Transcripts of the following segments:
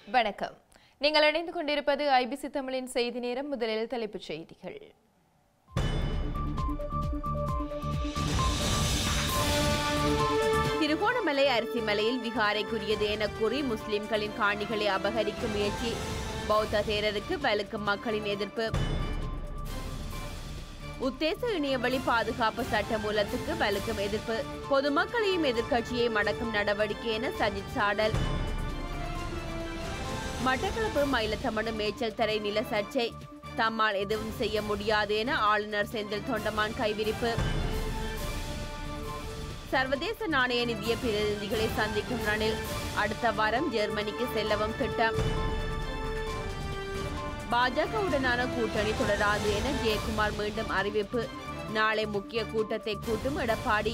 வணக்கம் நீங்கள் இணைந்து கொண்டிருப்பது ஐபிசி தமிழின் செய்தி நேரம் முதலில் தலைப்புச் செய்திகள் திருகோணமலை அரிசி மலையில் விகாரைக்குரியது என கூறி முஸ்லிம்களின் காணிகளை அபகரிக்கும் முயற்சி பௌத்த தேரருக்கு வலுக்கும் மக்களின் எதிர்ப்பு உத்தேச இணையவழி பாதுகாப்பு சட்ட மூலத்துக்கு வலுக்கும் எதிர்ப்பு பொதுமக்களையும் எதிர்க்கட்சியை மடக்கும் நடவடிக்கை என சஜித் சாடல் மட்டக்களப்பு மயிலத்தமடு மேய்ச்சல் தரை நில சர்ச்சை தம்மால் எதுவும் செய்ய முடியாது என ஆளுநர் செந்தில் தொண்டமான் கைவிரிப்பு சர்வதேச நாணய நிதிய பிரதிநிதிகளை சந்திக்கும் ரணில் அடுத்த வாரம் ஜெர்மனிக்கு செல்லவும் திட்டம் பாஜகவுடனான கூட்டணி தொடராது என ஜெயக்குமார் மீண்டும் அறிவிப்பு நாளை முக்கிய கூட்டத்தை கூட்டும் எடப்பாடி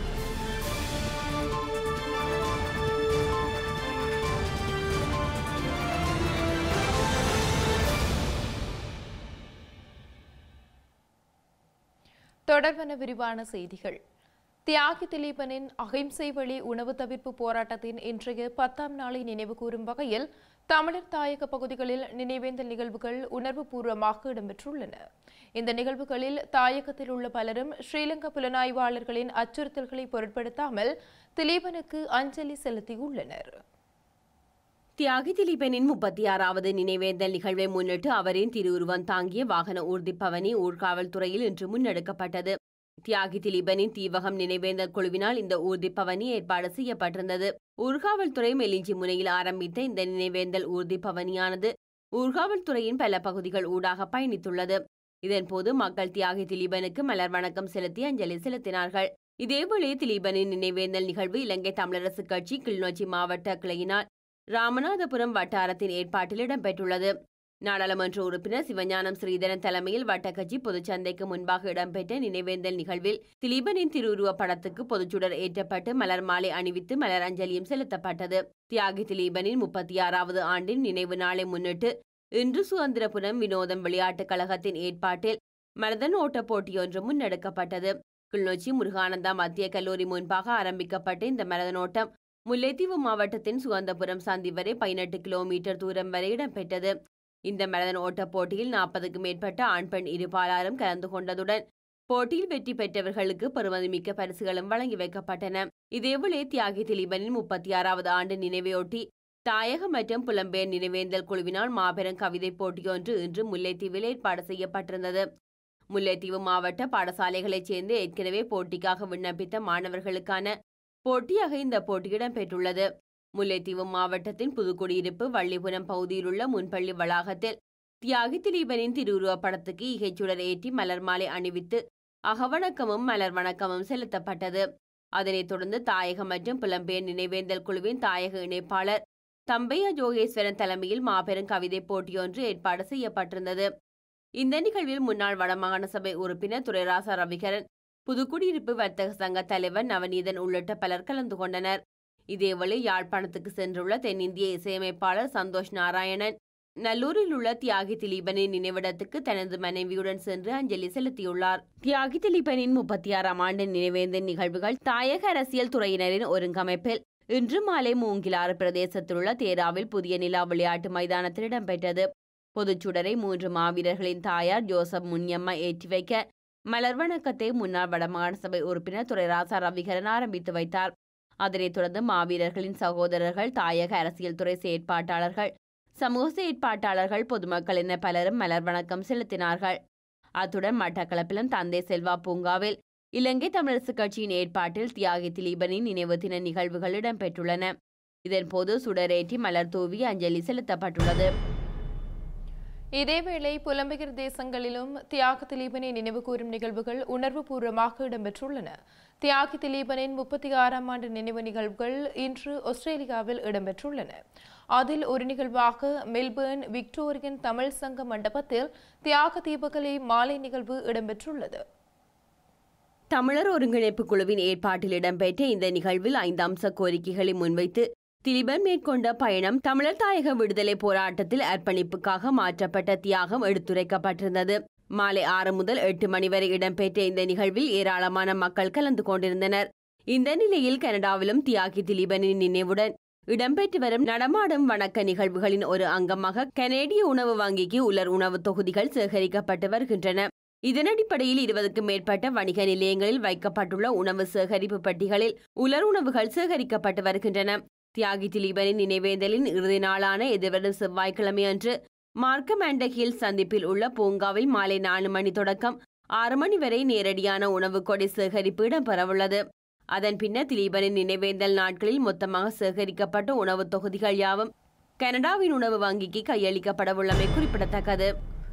தொடர்பான விரிவான செய்திகள் தியாகி திலீபனின் அகிம்சை வழி உணவு தவிர்ப்பு போராட்டத்தின் இன்றைய பத்தாம் நாளை நினைவு கூறும் வகையில் தமிழர் தாயக பகுதிகளில் நினைவேந்தல் நிகழ்வுகள் உணர்வுபூர்வமாக இடம்பெற்றுள்ளன இந்த நிகழ்வுகளில் தாயகத்தில் உள்ள பலரும் ஸ்ரீலங்கா புலனாய்வாளர்களின் அச்சுறுத்தல்களை பொருட்படுத்தாமல் திலீபனுக்கு அஞ்சலி செலுத்தியுள்ளனர் தியாகி திலீபனின் முப்பத்தி ஆறாவது நினைவேந்தல் நிகழ்வை முன்னிட்டு அவரின் திருவுருவம் தாங்கிய வாகன ஊர்திப்பவனி ஊர்காவல்துறையில் இன்று முன்னெடுக்கப்பட்டது தியாகி திலீபனின் தீவகம் நினைவேந்தல் குழுவினால் இந்த ஊர்திப்பவனி ஏற்பாடு செய்யப்பட்டிருந்தது ஊர்காவல்துறை மெலிஞ்சி முனையில் ஆரம்பித்த இந்த நினைவேந்தல் ஊர்திப்பவனியானது ஊர்காவல்துறையின் பல பகுதிகள் ஊடாக பயணித்துள்ளது இதன்போது மக்கள் தியாகி திலீபனுக்கு மலர் வணக்கம் செலுத்தி அஞ்சலி செலுத்தினார்கள் இதேவேளை திலீபனின் நினைவேந்தல் நிகழ்வு இலங்கை தமிழரசுக் கட்சி கிளிநொச்சி மாவட்ட கிளையினால் ராமநாதபுரம் வட்டாரத்தின் ஏற்பாட்டில் இடம்பெற்றுள்ளது நாடாளுமன்ற உறுப்பினர் சிவஞானம் ஸ்ரீதரன் தலைமையில் வட்டக்கட்சி பொதுச்சந்தைக்கு முன்பாக இடம்பெற்ற நினைவேந்தல் நிகழ்வில் திலீபனின் திருவுருவ படத்துக்கு பொதுச்சுடர் ஏற்றப்பட்டு மலர் மாலை அணிவித்து மலர் அஞ்சலியும் செலுத்தப்பட்டது தியாகி திலீபனின் முப்பத்தி ஆறாவது ஆண்டின் நினைவு நாளை முன்னிட்டு இன்று சுதந்திரபுரம் வினோதம் விளையாட்டுக் கழகத்தின் ஏற்பாட்டில் மரதன் ஓட்டப் போட்டியொன்று முன்னெடுக்கப்பட்டது கிளிநொச்சி முருகானந்தா மத்திய கல்லூரி முன்பாக ஆரம்பிக்கப்பட்ட இந்த மரதனோட்டம் முல்லைத்தீவு மாவட்டத்தின் சுகந்தபுரம் சந்தி வரை பதினெட்டு கிலோமீட்டர் தூரம் வரை இடம்பெற்றது இந்த மரதன் ஓட்டப் போட்டியில் நாற்பதுக்கும் மேற்பட்ட ஆண் பெண் இருபாலாரும் கலந்து கொண்டதுடன் போட்டியில் வெற்றி பெற்றவர்களுக்கு பெருமதிமிக்க பரிசுகளும் வழங்கி வைக்கப்பட்டன இதேவேளை தியாகி திலீபனின் முப்பத்தி ஆறாவது ஆண்டு நினைவையொட்டி தாயக மற்றும் புலம்பெயர் நினைவேந்தல் குழுவினால் மாபெரும் கவிதை போட்டியொன்று இன்று முல்லைத்தீவில் ஏற்பாடு செய்யப்பட்டிருந்தது முல்லைத்தீவு மாவட்ட பாடசாலைகளைச் சேர்ந்து ஏற்கனவே போட்டிக்காக விண்ணப்பித்த மாணவர்களுக்கான போட்டியாக இந்த போட்டி இடம்பெற்றுள்ளது முல்லைத்தீவு மாவட்டத்தின் புதுக்குடியிருப்பு வள்ளிபுரம் பகுதியில் உள்ள முன்பள்ளி வளாகத்தில் தியாகி திலீபனின் திருவுருவப் படத்துக்கு இகைச்சுடர் ஏற்றி மலர் மாலை அணிவித்து அகவணக்கமும் மலர் வணக்கமும் செலுத்தப்பட்டது அதனைத் தொடர்ந்து தாயக மற்றும் புலம்பெயர் நினைவேந்தல் குழுவின் தாயக இணைப்பாளர் தம்பையா ஜோகேஸ்வரன் தலைமையில் மாபெரும் கவிதை போட்டியொன்று ஏற்பாடு செய்யப்பட்டிருந்தது இந்த நிகழ்வில் முன்னாள் வடமாகாண சபை உறுப்பினர் துரைராசா ரவிகரன் புதுக்குடியிருப்பு வர்த்தக சங்க தலைவர் நவநீதன் உள்ளிட்ட பலர் கலந்து கொண்டனர் இதேவேளை யாழ்ப்பாணத்துக்கு சென்றுள்ள தென்னிந்திய இசையமைப்பாளர் சந்தோஷ் நாராயணன் நல்லூரில் உள்ள தியாகி திலீபனின் நினைவிடத்துக்கு தனது மனைவியுடன் சென்று அஞ்சலி செலுத்தியுள்ளார் தியாகி திலீபனின் முப்பத்தி ஆறாம் ஆண்டு நினைவேந்தல் நிகழ்வுகள் தாயக அரசியல் துறையினரின் ஒருங்கமைப்பில் இன்று மாலை மூங்கிலாறு பிரதேசத்தில் உள்ள தேராவில் புதிய நிலா விளையாட்டு மைதானத்தில் இடம்பெற்றது பொதுச்சுடரை மூன்று மாவீரர்களின் தாயார் ஜோசப் முன்யம்மா ஏற்றி வைக்க மலர் வணக்கத்தை முன்னாள் வடமாகாண சபை உறுப்பினர் துரைராசா ரவிகரன் ஆரம்பித்து வைத்தார் அதனைத் தொடர்ந்து மாவீரர்களின் சகோதரர்கள் தாயக அரசியல் துறை செயற்பாட்டாளர்கள் சமூக செயற்பாட்டாளர்கள் பொதுமக்கள் என பலரும் மலர் வணக்கம் செலுத்தினார்கள் அத்துடன் மட்டக்களப்பிலும் தந்தை செல்வா பூங்காவில் இலங்கை தமிழரசுக் கட்சியின் ஏற்பாட்டில் தியாகி திலீபனின் நினைவு தின நிகழ்வுகள் இடம்பெற்றுள்ளன இதன்போது சுடரேற்றி மலர் தூவி அஞ்சலி செலுத்தப்பட்டுள்ளது இதேவேளை புலம்பெயர் தேசங்களிலும் தியாக திலீபனை நினைவு கூறும் நிகழ்வுகள் உணர்வுபூர்வமாக இடம்பெற்றுள்ளன தியாகி திலீபனின் முப்பத்தி ஆறாம் ஆண்டு நினைவு நிகழ்வுகள் இன்று ஆஸ்திரேலியாவில் இடம்பெற்றுள்ளன அதில் ஒரு நிகழ்வாக மெல்பேர்ன் விக்டோரியன் தமிழ் சங்க மண்டபத்தில் தியாக தீபகலை மாலை நிகழ்வு இடம்பெற்றுள்ளது தமிழர் ஒருங்கிணைப்பு குழுவின் ஏற்பாட்டில் இடம்பெற்ற இந்த நிகழ்வில் ஐந்து அம்ச கோரிக்கைகளை முன்வைத்து திலீபன் மேற்கொண்ட பயணம் தமிழர் தாயக விடுதலை போராட்டத்தில் அர்ப்பணிப்புக்காக மாற்றப்பட்ட தியாகம் எடுத்துரைக்கப்பட்டிருந்தது மாலை ஆறு முதல் எட்டு மணி வரை இடம்பெற்ற இந்த நிகழ்வில் ஏராளமான மக்கள் கலந்து கொண்டிருந்தனர் இந்த நிலையில் கனடாவிலும் தியாகி திலீபனின் நினைவுடன் இடம்பெற்று வரும் நடமாடும் வணக்க நிகழ்வுகளின் ஒரு அங்கமாக கனேடிய உணவு வங்கிக்கு உலர் உணவு தொகுதிகள் சேகரிக்கப்பட்டு வருகின்றன இதன் அடிப்படையில் இருபதுக்கும் மேற்பட்ட வணிக நிலையங்களில் வைக்கப்பட்டுள்ள உணவு சேகரிப்பு பெட்டிகளில் உலர் உணவுகள் சேகரிக்கப்பட்டு வருகின்றன தியாகி திலீபனின் நினைவேந்தலின் இறுதி நாளான எதிர்வரும் செவ்வாய்க்கிழமை அன்று மார்க்கம் அண்ட் ஹில் சந்திப்பில் உள்ள பூங்காவில் மாலை நாலு மணி தொடக்கம் ஆறு மணி வரை நேரடியான உணவு கொடை சேகரிப்பு இடம்பெறவுள்ளது அதன் பின்னர் திலீபனின் நினைவேந்தல் நாட்களில் மொத்தமாக சேகரிக்கப்பட்ட உணவுத் தொகுதிகள் யாவும் கனடாவின் உணவு வங்கிக்கு கையளிக்கப்படவுள்ளமை குறிப்பிடத்தக்கது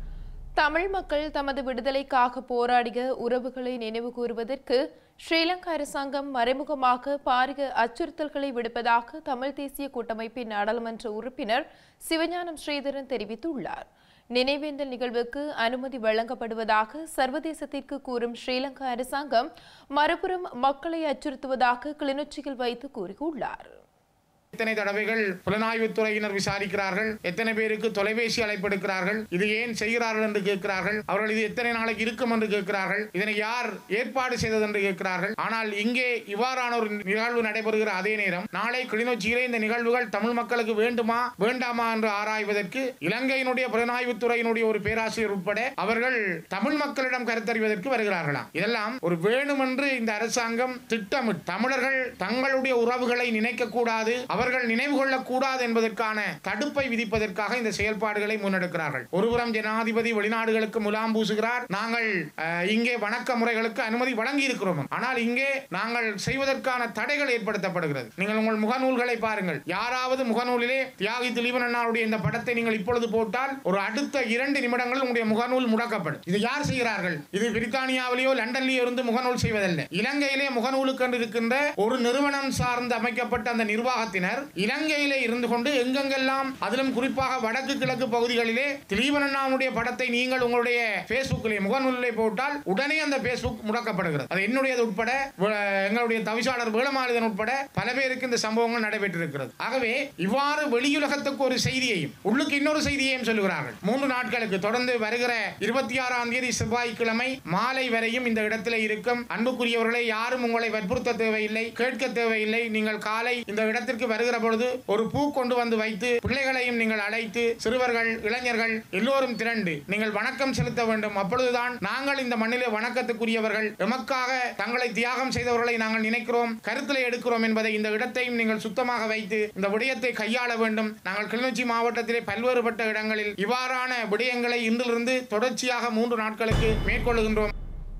தமிழ் மக்கள் தமது விடுதலைக்காக போராடிய உறவுகளை நினைவு கூறுவதற்கு ஸ்ரீலங்கா அரசாங்கம் மறைமுகமாக பாரிய அச்சுறுத்தல்களை விடுப்பதாக தமிழ் தேசிய கூட்டமைப்பின் நாடாளுமன்ற உறுப்பினர் சிவஞானம் ஸ்ரீதரன் தெரிவித்துள்ளார் நினைவேந்தல் நிகழ்வுக்கு அனுமதி வழங்கப்படுவதாக சர்வதேசத்திற்கு கூறும் ஸ்ரீலங்கா அரசாங்கம் மறுபுறம் மக்களை அச்சுறுத்துவதாக கிளிநொச்சியில் வைத்து கூறியுள்ளார் எத்தனை தடவைகள் புலனாய்வுத்துறையினர் விசாரிக்கிறார்கள் எத்தனை பேருக்கு தொலைபேசி அழைப்பு எடுக்கிறார்கள் இது ஏன் செய்கிறார்கள் என்று கேட்கிறார்கள் அவர்கள் இது எத்தனை நாளைக்கு இருக்கும் என்று கேட்கிறார்கள் இதனை யார் ஏற்பாடு செய்தது என்று கேட்கிறார்கள் ஆனால் இங்கே இவ்வாறான ஒரு நிகழ்வு நடைபெறுகிற அதே நேரம் நாளை கிளிநொச்சியிலே இந்த நிகழ்வுகள் தமிழ் மக்களுக்கு வேண்டுமா வேண்டாமா என்று ஆராய்வதற்கு இலங்கையினுடைய புலனாய்வுத்துறையினுடைய ஒரு பேராசிரியர் உட்பட அவர்கள் தமிழ் மக்களிடம் கருத்தறிவதற்கு வருகிறார்களாம் இதெல்லாம் ஒரு வேணுமென்று இந்த அரசாங்கம் திட்டமிட்டு தமிழர்கள் தங்களுடைய உறவுகளை நினைக்க கூடாது அவர்கள் நினைவு கொள்ளக்கூடாது என்பதற்கான தடுப்பை விதிப்பதற்காக இந்த செயல்பாடுகளை முன்னெடுக்கிறார்கள் ஒருபுறம் ஜனாதிபதி வெளிநாடுகளுக்கு முலாம் பூசுகிறார் நாங்கள் அஹ், இங்கே வணக்க முறைகளுக்கு அனுமதி வழங்கி இருக்கிறோம் ஆனால் இங்கே நாங்கள் செய்வதற்கான தடைகள் ஏற்படுத்தப்படுகிறது நீங்கள் உங்கள் முகநூல்களை பாருங்கள் யாராவது முகநூலிலே தியாகி திலீபன் அண்ணாவுடைய இந்த படத்தை நீங்கள் இப்பொழுது போட்டால் ஒரு அடுத்த இரண்டு நிமிடங்கள் உங்களுடைய முகநூல் முடக்கப்படும் இது யார் செய்கிறார்கள் இது பிரித்தானியாவிலேயோ லண்டன்லேயோ இருந்து முகநூல் செய்வதல்ல இலங்கையிலே முகநூலுக்கு என்று இருக்கின்ற ஒரு நிறுவனம் சார்ந்து அமைக்கப்பட்ட அந்த நிர்வாகத்தினர் இலங்கையிலே இருந்து கொண்டு எங்கெங்கெல்லாம் அதிலும் குறிப்பாக வடக்கு கிழக்கு பகுதிகளிலே திலீபன் அண்ணாவுடைய படத்தை நீங்கள் உங்களுடைய பேஸ்புக்கிலே முகநூலிலே போட்டால் உடனே அந்த பேஸ்புக் முடக்கப்படுகிறது அது என்னுடையது உட்பட வ- எங்களுடைய தவிசாளர் வேளமாளிதன் உட்பட பல பேருக்கு இந்த சம்பவங்கள் நடைபெற்றிருக்கிறது ஆகவே இவ்வாறு வெளியுலகத்துக்கு ஒரு செய்தியையும் உள்ளுக்கு இன்னொரு செய்தியையும் சொல்லுகிறார்கள் மூன்று நாட்களுக்கு தொடர்ந்து வருகிற இருபத்தி ஆறாம் தேதி செவ்வாய்க்கிழமை மாலை வரையும் இந்த இடத்துல இருக்கும் அன்புக்குரியவர்களை யாரும் உங்களை வற்புறுத்த தேவையில்லை கேட்க தேவையில்லை நீங்கள் காலை இந்த இடத்திற்கு வருகிற பொழுது ஒரு பூ கொண்டு வந்து வைத்து பிள்ளைகளையும் நீங்கள் அழைத்து சிறுவர்கள் இளைஞர்கள் எல்லோரும் திரண்டு நீங்கள் வணக்கம் செலுத்த வேண்டும் அப்பொழுதுதான் நாங்கள் இந்த மண்ணிலே வணக்கத்துக்குரியவர்கள் எமக்காக தங்களை தியாகம் செய்தவர்களை நாங்கள் நினைக்கிறோம் கருத்தில் எடுக்கிறோம் என்பதை இந்த இடத்தையும் நீங்கள் சுத்தமாக வைத்து இந்த விடயத்தை கையாள வேண்டும் நாங்கள் கிளிநொச்சி மாவட்டத்திலே பல்வேறுபட்ட இடங்களில் இவ்வாறான விடயங்களை இன்றிலிருந்து தொடர்ச்சியாக மூன்று நாட்களுக்கு மேற்கொள்ளுகின்றோம்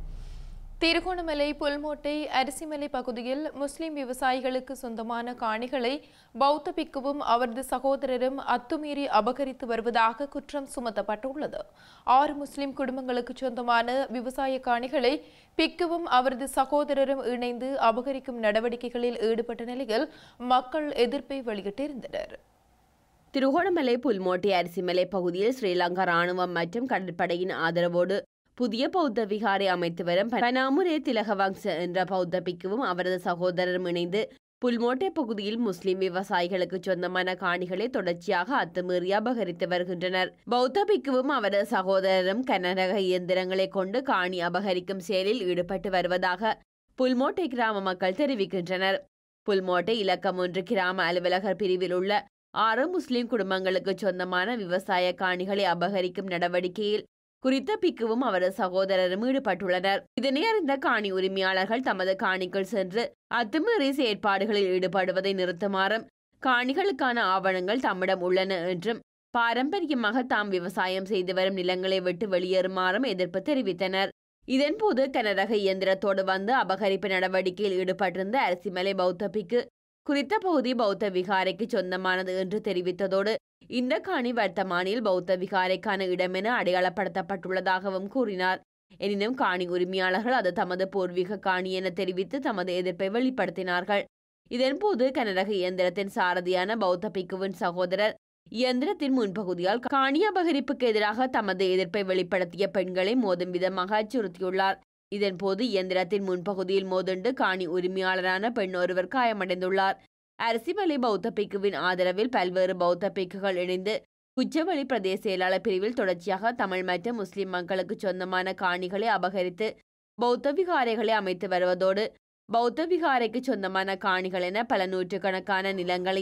திருகோணமலை புல்மோட்டை அரிசிமலை பகுதியில் முஸ்லிம் விவசாயிகளுக்கு சொந்தமான காணிகளை பௌத்த பிக்குவும் அவரது சகோதரரும் அத்துமீறி அபகரித்து வருவதாக குற்றம் சுமத்தப்பட்டுள்ளது ஆறு முஸ்லிம் குடும்பங்களுக்கு சொந்தமான விவசாய காணிகளை பிக்குவும் அவரது சகோதரரும் இணைந்து அபகரிக்கும் நடவடிக்கைகளில் ஈடுபட்ட நிலையில் மக்கள் எதிர்ப்பை வெளியிட்டிருந்தனர் திருகோணமலை புல்மோட்டை அரிசிமலை பகுதியில் ஸ்ரீலங்கா ராணுவம் மற்றும் கடற்படையின் ஆதரவோடு புதிய பௌத்த விகாரை அமைத்து வரும் பனாமுரே திலகவங்ச என்ற பௌத்த பிக்குவும் அவரது சகோதரரும் இணைந்து புல்மோட்டை பகுதியில் முஸ்லிம் விவசாயிகளுக்கு சொந்தமான காணிகளை தொடர்ச்சியாக அத்துமீறி அபகரித்து வருகின்றனர் பௌத்த பிக்குவும் அவரது சகோதரரும் கனரக இயந்திரங்களை கொண்டு காணி அபகரிக்கும் செயலில் ஈடுபட்டு வருவதாக புல்மோட்டை கிராம மக்கள் தெரிவிக்கின்றனர் புல்மோட்டை இலக்கம் ஒன்று கிராம அலுவலகர் பிரிவில் உள்ள ஆறு முஸ்லிம் குடும்பங்களுக்கு சொந்தமான விவசாய காணிகளை அபகரிக்கும் நடவடிக்கையில் குறித்த பிக்குவும் அவரது சகோதரரும் ஈடுபட்டுள்ளனர் இதனை அறிந்த காணி உரிமையாளர்கள் தமது காணிக்குள் சென்று அத்துமீறி செயற்பாடுகளில் ஈடுபடுவதை நிறுத்துமாறும் காணிகளுக்கான ஆவணங்கள் தம்மிடம் உள்ளன என்றும் பாரம்பரியமாக தாம் விவசாயம் செய்து வரும் நிலங்களை விட்டு வெளியேறுமாறும் எதிர்ப்பு தெரிவித்தனர் இதன்போது கனரக இயந்திரத்தோடு வந்து அபகரிப்பு நடவடிக்கையில் ஈடுபட்டிருந்த அரிசிமலை பௌத்த பிக்கு குறித்த பகுதி பௌத்த விகாரைக்கு சொந்தமானது என்று தெரிவித்ததோடு இந்த காணி வர்த்தமானில் பௌத்த விகாரைக்கான இடமென அடையாளப்படுத்தப்பட்டுள்ளதாகவும் கூறினார் எனினும் காணி உரிமையாளர்கள் அது தமது பூர்வீக காணி என தெரிவித்து தமது எதிர்ப்பை வெளிப்படுத்தினார்கள் இதன்போது கனரக இயந்திரத்தின் சாரதியான பௌத்த பிக்குவின் சகோதரர் இயந்திரத்தின் முன்பகுதியால் காணி அபகரிப்புக்கு எதிராக தமது எதிர்ப்பை வெளிப்படுத்திய பெண்களை மோதும் விதமாக அச்சுறுத்தியுள்ளார் இதன்போது இயந்திரத்தின் முன்பகுதியில் மோதுண்டு காணி உரிமையாளரான பெண் ஒருவர் காயமடைந்துள்ளார் அரிசிமலை பௌத்த பிக்குவின் ஆதரவில் பல்வேறு பௌத்த பிக்குகள் இணைந்து குச்சவெளி பிரதேச செயலாளர் பிரிவில் தொடர்ச்சியாக தமிழ் மற்றும் முஸ்லிம் மக்களுக்கு சொந்தமான காணிகளை அபகரித்து பௌத்த விகாரைகளை அமைத்து வருவதோடு பௌத்த விகாரைக்கு சொந்தமான காணிகள் என பல நூற்றுக்கணக்கான நிலங்களையும்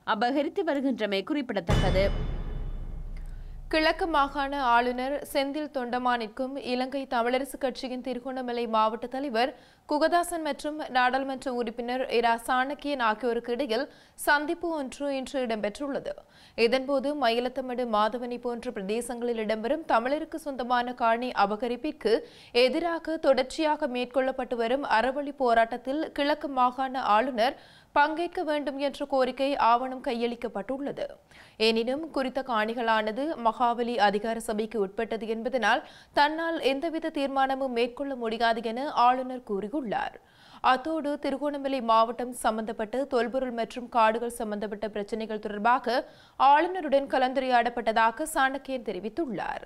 அபகரித்து வருகின்றமை குறிப்பிடத்தக்கது கிழக்கு மாகாண ஆளுநர் செந்தில் தொண்டமானிற்கும் இலங்கை தமிழரசு கட்சியின் திருகோணமலை மாவட்ட தலைவர் குகதாசன் மற்றும் நாடாளுமன்ற உறுப்பினர் இரா சாணக்கியன் ஆகியோருக்கு இடையில் சந்திப்பு ஒன்று இன்று இடம்பெற்றுள்ளது இதன்போது மயிலத்தமடு மாதவனி போன்ற பிரதேசங்களில் இடம்பெறும் தமிழருக்கு சொந்தமான காணி அபகரிப்பிற்கு எதிராக தொடர்ச்சியாக மேற்கொள்ளப்பட்டு வரும் அறவழி போராட்டத்தில் கிழக்கு மாகாண ஆளுநர் பங்கேற்க வேண்டும் என்ற கோரிக்கை ஆவணம் கையளிக்கப்பட்டுள்ளது எனினும் குறித்த காணிகளானது மகாவலி அதிகார சபைக்கு உட்பட்டது என்பதனால் தன்னால் எந்தவித தீர்மானமும் மேற்கொள்ள முடியாது என ஆளுநர் கூறியுள்ளார் அத்தோடு திருகோணமலை மாவட்டம் சம்பந்தப்பட்ட தொல்பொருள் மற்றும் காடுகள் சம்பந்தப்பட்ட பிரச்சினைகள் தொடர்பாக ஆளுநருடன் கலந்துரையாடப்பட்டதாக சாணக்கியன் தெரிவித்துள்ளார்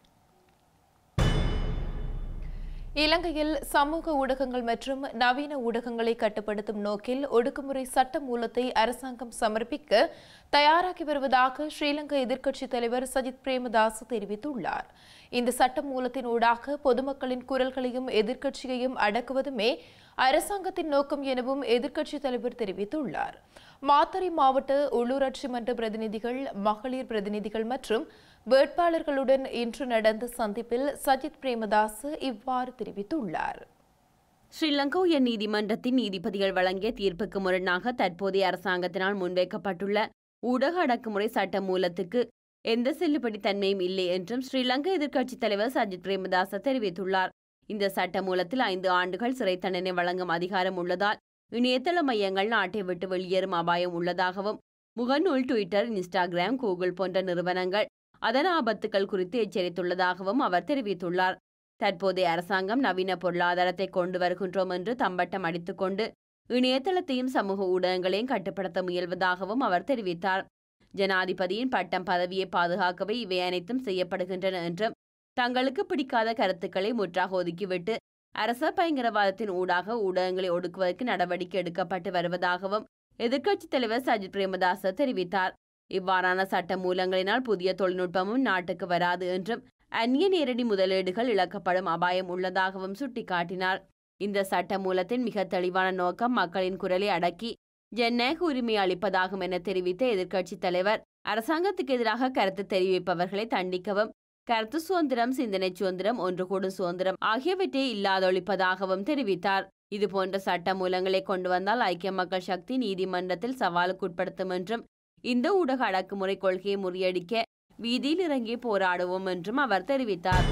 இலங்கையில் சமூக ஊடகங்கள் மற்றும் நவீன ஊடகங்களை கட்டுப்படுத்தும் நோக்கில் ஒடுக்குமுறை சட்ட மூலத்தை அரசாங்கம் சமர்ப்பிக்க தயாராகி வருவதாக ஸ்ரீலங்கா எதிர்க்கட்சித் தலைவர் சஜித் பிரேமதாஸ் தெரிவித்துள்ளார் இந்த சட்ட மூலத்தின் ஊடாக பொதுமக்களின் குரல்களையும் எதிர்க்கட்சியையும் அடக்குவதுமே அரசாங்கத்தின் நோக்கம் எனவும் எதிர்க்கட்சித் தலைவர் தெரிவித்துள்ளார் மாத்தறை மாவட்ட உள்ளூராட்சி மன்ற பிரதிநிதிகள் மகளிர் பிரதிநிதிகள் மற்றும் வேட்பாளர்களுடன் இன்று நடந்த சந்திப்பில் சஜித் பிரேமதாஸ் இவ்வாறு தெரிவித்துள்ளார் ஸ்ரீலங்கா உயர் நீதிமன்றத்தின் நீதிபதிகள் வழங்கிய தீர்ப்புக்கு முரணாக தற்போதைய அரசாங்கத்தினால் முன்வைக்கப்பட்டுள்ள ஊடக அடக்குமுறை சட்ட மூலத்துக்கு எந்த செல்லுபடி தன்மையும் இல்லை என்றும் ஸ்ரீலங்கா எதிர்க்கட்சித் தலைவர் சஜித் பிரேமதாச தெரிவித்துள்ளார் இந்த சட்ட மூலத்தில் ஐந்து ஆண்டுகள் சிறை தண்டனை வழங்கும் அதிகாரம் உள்ளதால் இணையதள மையங்கள் நாட்டை விட்டு வெளியேறும் அபாயம் உள்ளதாகவும் முகநூல் ட்விட்டர் இன்ஸ்டாகிராம் கூகுள் போன்ற நிறுவனங்கள் அதன் ஆபத்துக்கள் குறித்து எச்சரித்துள்ளதாகவும் அவர் தெரிவித்துள்ளார் தற்போதைய அரசாங்கம் நவீன பொருளாதாரத்தை கொண்டு வருகின்றோம் என்று தம்பட்டம் அடித்துக்கொண்டு இணையதளத்தையும் சமூக ஊடகங்களையும் கட்டுப்படுத்த முயல்வதாகவும் அவர் தெரிவித்தார் ஜனாதிபதியின் பட்டம் பதவியை பாதுகாக்கவே இவை அனைத்தும் செய்யப்படுகின்றன என்றும் தங்களுக்கு பிடிக்காத கருத்துக்களை முற்றாக ஒதுக்கிவிட்டு அரச பயங்கரவாதத்தின் ஊடாக ஊடகங்களை ஒடுக்குவதற்கு நடவடிக்கை எடுக்கப்பட்டு வருவதாகவும் எதிர்க்கட்சித் தலைவர் சஜித் பிரேமதாச தெரிவித்தார் இவ்வாறான சட்ட மூலங்களினால் புதிய தொழில்நுட்பமும் நாட்டுக்கு வராது என்றும் அந்நிய நேரடி முதலீடுகள் இழக்கப்படும் அபாயம் உள்ளதாகவும் சுட்டிக்காட்டினார் இந்த சட்ட மூலத்தின் மிக தெளிவான நோக்கம் மக்களின் குரலை அடக்கி ஜனநாயக உரிமை அளிப்பதாகும் என தெரிவித்த எதிர்க்கட்சித் தலைவர் அரசாங்கத்துக்கு எதிராக கருத்து தெரிவிப்பவர்களை தண்டிக்கவும் கருத்து சுதந்திரம் சிந்தனை சுதந்திரம் ஒன்று கூடும் சுதந்திரம் ஆகியவற்றை இல்லாதொழிப்பதாகவும் தெரிவித்தார் இதுபோன்ற சட்ட மூலங்களை கொண்டு வந்தால் ஐக்கிய மக்கள் சக்தி நீதிமன்றத்தில் சவாலுக்குட்படுத்தும் என்றும் இந்த ஊடக அடக்குமுறை கொள்கையை முறியடிக்க வீதியில் இறங்கி போராடுவோம் என்றும் அவர் தெரிவித்தார்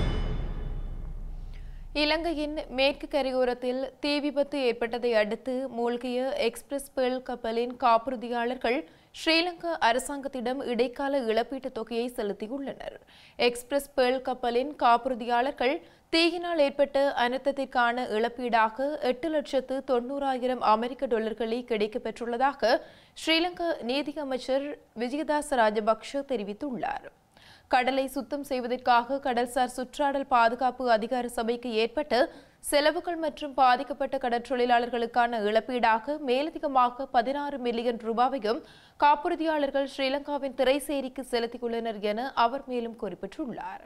இலங்கையின் மேற்கு கரையோரத்தில் தீ விபத்து ஏற்பட்டதை அடுத்து மூழ்கிய எக்ஸ்பிரஸ் பேர்ல் கப்பலின் காப்புறுதியாளர்கள் ஸ்ரீலங்கா அரசாங்கத்திடம் இடைக்கால இழப்பீட்டுத் தொகையை செலுத்தியுள்ளனர் எக்ஸ்பிரஸ் பேர்ல் கப்பலின் காப்புறுதியாளர்கள் தீயினால் ஏற்பட்ட அனர்த்தத்திற்கான இழப்பீடாக எட்டு லட்சத்து தொண்ணூறாயிரம் அமெரிக்க டாலர்களை கிடைக்கப்பெற்றுள்ளதாக ஸ்ரீலங்கா நீதி அமைச்சர் விஜயதாச ராஜபக்ஷ தெரிவித்துள்ளார் கடலை சுத்தம் செய்வதற்காக கடல்சார் சுற்றாடல் பாதுகாப்பு அதிகார சபைக்கு ஏற்பட்ட செலவுகள் மற்றும் பாதிக்கப்பட்ட கடற்றொழிலாளர்களுக்கான இழப்பீடாக மேலதிகமாக பதினாறு மில்லியன் ரூபாவையும் காப்புறுதியாளர்கள் ஸ்ரீலங்காவின் திரைசேரிக்கு செலுத்தியுள்ளனர் என அவர் மேலும் குறிப்பிட்டுள்ளார்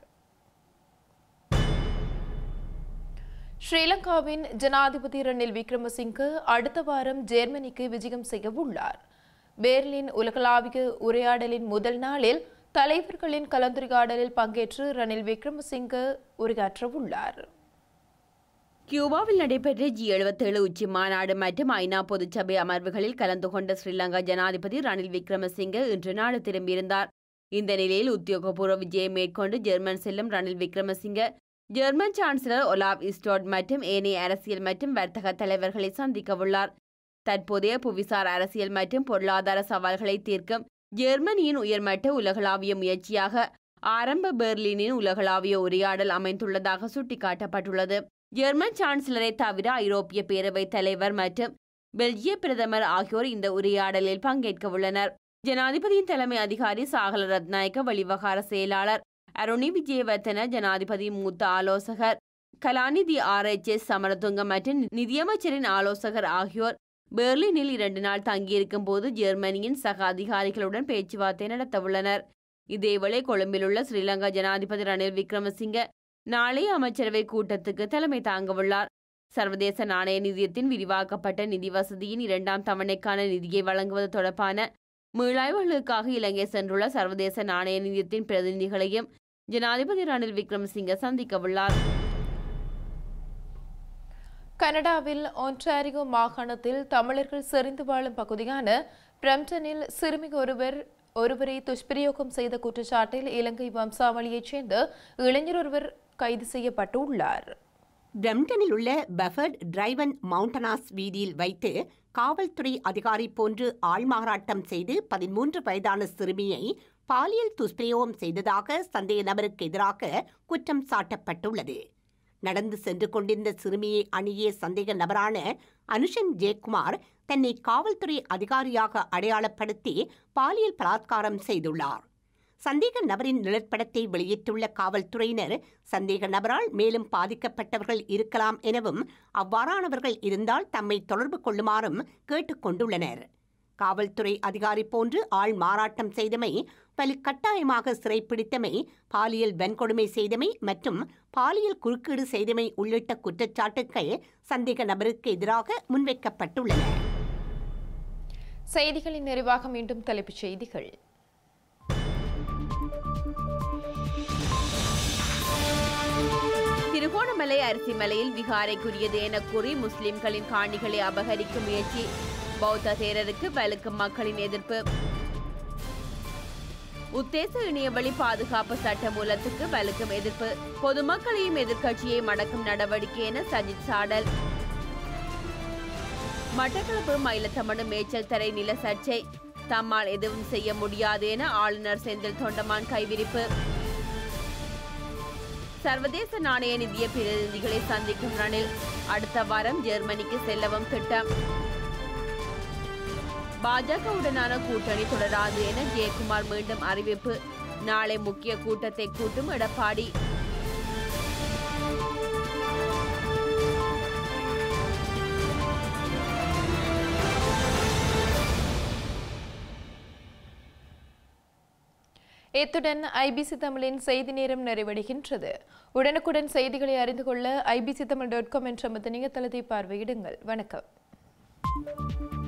ஸ்ரீலங்காவின் ஜனாதிபதி ரணில் விக்ரமசிங்க அடுத்த வாரம் ஜெர்மனிக்கு விஜயம் செய்ய உள்ளார் பேர்லின் உலகளாவிய உரையாடலின் முதல் நாளில் தலைவர்களின் கலந்துரையாடலில் பங்கேற்று ரணில் விக்ரமசிங்க உரையாற்ற உள்ளார் கியூபாவில் நடைபெற்ற ஜி எழுபத்தேழு உச்சி மாநாடு மற்றும் ஐநா பொதுச்சபை அமர்வுகளில் கலந்து கொண்ட ஸ்ரீலங்கா ஜனாதிபதி ரணில் விக்ரமசிங்கே இன்று நாடு திரும்பியிருந்தார் இந்த நிலையில் உத்தியோகபூர்வ விஜயம் மேற்கொண்டு ஜெர்மன் செல்லும் Ranil Wickremesinghe German chancellor Olaf இஸ்டோட் மற்றும் ஏனைய அரசியல் மற்றும் வர்த்தக தலைவர்களை சந்திக்கவுள்ளார் தற்போதைய புவிசார் அரசியல் மற்றும் பொருளாதார சவால்களை தீர்க்கும் ஜெர்மனியின் உயர்மட்ட உலகளாவிய முயற்சியாக ஆரம்ப பெர்லினின் உலகளாவிய உரையாடல் அமைந்துள்ளதாக சுட்டிக்காட்டப்பட்டுள்ளது ஜெர்மன் சான்சலரை தவிர ஐரோப்பிய பேரவைத் தலைவர் மற்றும் பெல்ஜிய பிரதமர் ஆகியோர் இந்த உரையாடலில் பங்கேற்க உள்ளனர் ஜனாதிபதியின் தலைமை அதிகாரி சாகல ரத்நாயக்க வெளிவகார செயலாளர் அருணி விஜயவர்தன ஜனாதிபதி மூத்த ஆலோசகர் கலாநிதி ஆர் எச் எஸ் சமரதுங்க மற்றும் நிதியமைச்சரின் ஆலோசகர் ஆகியோர் பெர்லினில் இரண்டு நாள் தங்கியிருக்கும் போது ஜெர்மனியின் சக அதிகாரிகளுடன் பேச்சுவார்த்தை நடத்தவுள்ளனர் இதேவேளை கொழும்பிலுள்ள ஸ்ரீலங்கா ஜனாதிபதி ரணில் விக்ரமசிங்க நாளைய அமைச்சரவை கூட்டத்துக்கு தலைமை தாங்கவுள்ளார் சர்வதேச நாணய நிதியத்தின் விரிவாக்கப்பட்ட நிதி வசதியின் இரண்டாம் தவணைக்கான நிதியை வழங்குவது தொடர்பான மீளாய்வுகளுக்காக இலங்கை சென்றுள்ள சர்வதேச நாணய நிதியத்தின் பிரதிநிதிகளையும் ஜனாதிபதி ரணில் விக்ரமசிங்க சந்திக்கவுள்ளார் கனடாவில் ஒன்டாரியோ மாகாணத்தில் தமிழர்கள் செறிந்து வாழும் பகுதியான பிரம்டனில் சிறுமி ஒருவர் ஒருவரை துஷ்பிரயோகம் செய்த குற்றச்சாட்டில் இலங்கை வம்சாவளியைச் சேர்ந்த இளைஞர் ஒருவர் கைது செய்யப்பட்டுள்ளார் பிரம்டனில் உள்ள பெஃபர்ட் டிரைவன் மவுண்டனாஸ் வீதியில் வைத்து காவல்துறை அதிகாரி போன்று ஆள்மாறாட்டம் செய்து பதிமூன்று வயதான சிறுமியை பாலியல் துஷ்பிரயோகம் செய்ததாக சந்தேக நபருக்கு எதிராக குற்றம் சாட்டப்பட்டுள்ளது நடந்து சென்று கொண்டிருந்த சிறுமியை அணுகிய சந்தேக நபரான அனுஷன் ஜெயக்குமார் தன்னை காவல்துறை அதிகாரியாக அடையாளப்படுத்தி பாலியல் பலாத்காரம் செய்துள்ளார் சந்தேக நபரின் நிழற்படத்தை வெளியிட்டுள்ள காவல்துறையினர் சந்தேக நபரால் மேலும் பாதிக்கப்பட்டவர்கள் இருக்கலாம் எனவும் அவ்வாறானவர்கள் இருந்தால் தம்மை தொடர்பு கொள்ளுமாறும் கேட்டுக்கொண்டுள்ளனர் காவல்துறை அதிகாரி போன்று ஆள் மாறாட்டம் செய்தமை வலுக்கட்டாயமாக சிறைப்பிடித்தமை பாலியல் வன்கொடுமை செய்தமை மற்றும் பாலியல் குறுக்கீடு செய்தமை உள்ளிட்ட குற்றச்சாட்டுகள் சந்தேக நபருக்கு எதிராக முன்வைக்கப்பட்டுள்ளன செய்திகளின் நிறைவாக மீண்டும் தலைப்புச் செய்திகள் திருகோணமலை அரிசி மலையில் விகாரைக்குரியது என கூறி முஸ்லிம்களின் காணிகளை அபகரிக்கும் முயற்சி பௌத்த தேரருக்கு வலுக்கும் மக்களின் எதிர்ப்பு உத்தேச இணையவழி பாதுகாப்பு சட்ட மூலத்துக்கு வலுக்கும் எதிர்ப்பு பொதுமக்களையும் எதிர்க்கட்சியை மடக்கும் நடவடிக்கை என சஜித் சாடல் மட்டக்களப்பு மயிலத்தமடு மேய்ச்சல் தரை நில சர்ச்சை தம்மால் எதுவும் செய்ய முடியாது என ஆளுநர் செந்தில் தொண்டமான் கைவிரிப்பு சர்வதேச நாணய நிதிய பிரதிநிதிகளை சந்திக்கும் ரணில் அடுத்த வாரம் ஜெர்மனிக்கு செல்லவும் திட்டம் பாஜகவுடனான கூட்டணி தொடராது என ஜெயக்குமார் மீண்டும் அறிவிப்பு நாளை முக்கிய கூட்டத்தை கூட்டும் எடப்பாடி இத்துடன் ஐபிசி தமிழின் செய்தி நேரம் நிறைவடைகின்றது உடனுக்குடன் செய்திகளை அறிந்து கொள்ள ஐபிசி தமிழ் டாட் காம் என்ற இணையதளத்தை பார்வையிடுங்கள் வணக்கம்